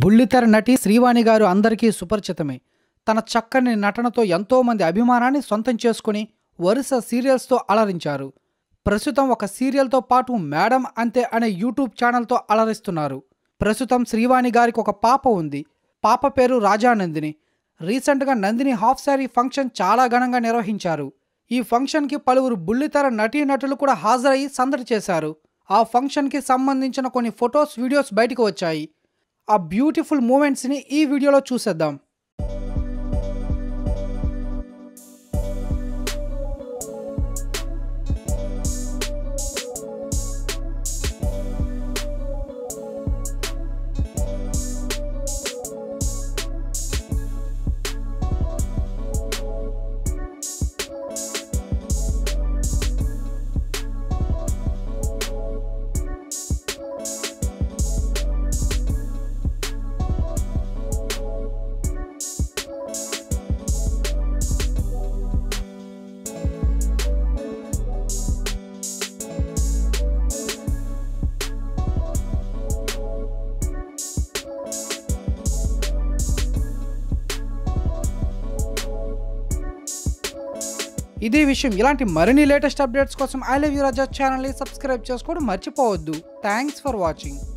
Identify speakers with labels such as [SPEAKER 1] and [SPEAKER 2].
[SPEAKER 1] బుల్లితెర నటి శ్రీవాణి గారు అందరికీ సుపరిచితమే తన చక్కని నటనతో ఎంతోమంది అభిమానాన్ని సొంతం చేసుకుని వరుస సీరియల్స్తో అలరించారు ప్రస్తుతం ఒక సీరియల్తో పాటు మేడం అంతే అనే యూట్యూబ్ ఛానల్తో అలరిస్తున్నారు ప్రస్తుతం శ్రీవాణి గారికి ఒక పాప ఉంది పాప పేరు రాజానందిని రీసెంట్గా నందిని హాఫ్ శారీ ఫంక్షన్ చాలా ఘనంగా నిర్వహించారు ఈ ఫంక్షన్కి పలువురు బుల్లితెర నటీనటులు కూడా హాజరయ్యి సందడి చేశారు ఆ ఫంక్షన్కి సంబంధించిన కొన్ని ఫొటోస్ వీడియోస్ బయటకు వచ్చాయి ఆ బ్యూటిఫుల్ మూమెంట్స్ని ఈ వీడియోలో చూసేద్దాం ఇదే విషయం ఇలాంటి మరిన్ని లేటెస్ట్ అప్డేట్స్ కోసం ఐ లవ్ యూ రాజా ఛానల్ని సబ్స్క్రైబ్ చేసుకోవడం మర్చిపోవద్దు థ్యాంక్స్ ఫర్ వాచింగ్